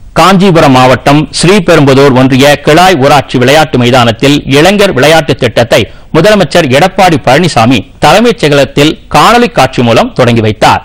காஞ்சிபுரம் மாவட்டம் ஸ்ரீபெரும்புதூர் ஒன்றிய கிளாய் ஊராட்சி விளையாட்டு மைதானத்தில் இளைஞர் விளையாட்டு திட்டத்தை முதலமைச்சர் எடப்பாடி பழனிசாமி தலைமைச் செயலகத்தில் காணொலி காட்சி மூலம் தொடங்கி வைத்தார்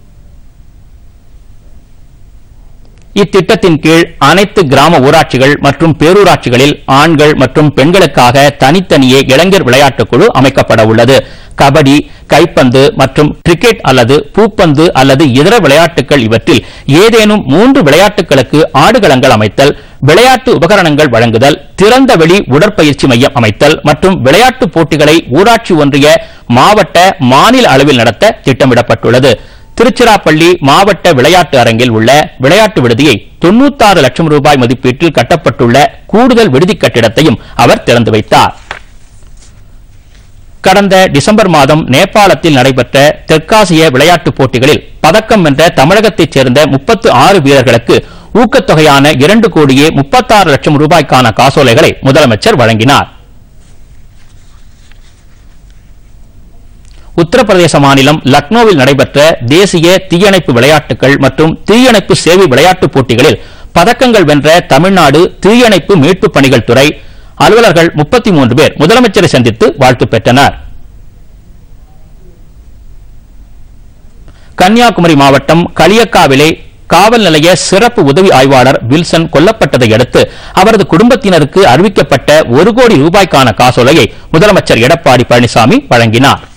இத்திட்டத்தின் கீழ் அனைத்து கிராம ஊராட்சிகள் மற்றும் பேரூராட்சிகளில் ஆண்கள் மற்றும் பெண்களுக்காக தனித்தனியே இளைஞர் விளையாட்டுக் குழு அமைக்கப்பட உள்ளது கபடி கைப்பந்து மற்றும் கிரிக்கெட் அல்லது பூப்பந்து அல்லது இதர விளையாட்டுகள் இவற்றில் ஏதேனும் மூன்று விளையாட்டுகளுக்கு ஆடுகளங்கள் அமைத்தல் விளையாட்டு உபகரணங்கள் வழங்குதல் திறந்த வெளி உடற்பயிற்சி மையம் அமைத்தல் மற்றும் விளையாட்டுப் போட்டிகளை ஊராட்சி ஒன்றிய மாவட்ட மாநில அளவில் நடத்த திட்டமிடப்பட்டுள்ளது திருச்சிராப்பள்ளி மாவட்ட விளையாட்டு அரங்கில் உள்ள விளையாட்டு விடுதியை 96 லட்சம் ரூபாய் மதிப்பீட்டில் கட்டப்பட்டுள்ள கூடுதல் விடுதி கட்டிடத்தையும் அவர் திறந்து வைத்தார் கடந்த டிசம்பர் மாதம் நேபாளத்தில் நடைபெற்ற தெற்காசிய விளையாட்டுப் போட்டிகளில் பதக்கம் வென்ற தமிழகத்தைச் சேர்ந்த 36 வீரர்களுக்கு ஊக்கத்தொகையான இரண்டு கோடியே 36 லட்சம் ரூபாய்க்கான காசோலைகளை முதலமைச்சர் வழங்கினார் உத்தரப்பிரதேச மாநிலம் லக்னோவில் நடைபெற்ற தேசிய தீயணைப்பு விளையாட்டுகள் மற்றும் தீயணைப்பு சேவை விளையாட்டுப் போட்டிகளில் பதக்கங்கள் வென்ற தமிழ்நாடு தீயணைப்பு மீட்புப் பணிகள் துறை அலுவலர்கள் 33 பேர் முதலமைச்சரை சந்தித்து வாழ்த்து பெற்றனர் கன்னியாகுமரி மாவட்டம் களியக்காவிலே காவல் நிலைய சிறப்பு உதவி ஆய்வாளர் வில்சன் கொல்லப்பட்டதை அடுத்து அவரது குடும்பத்தினருக்கு அறிவிக்கப்பட்ட ஒரு கோடி ரூபாய்க்கான காசோலையை முதலமைச்சர் எடப்பாடி பழனிசாமி வழங்கினார்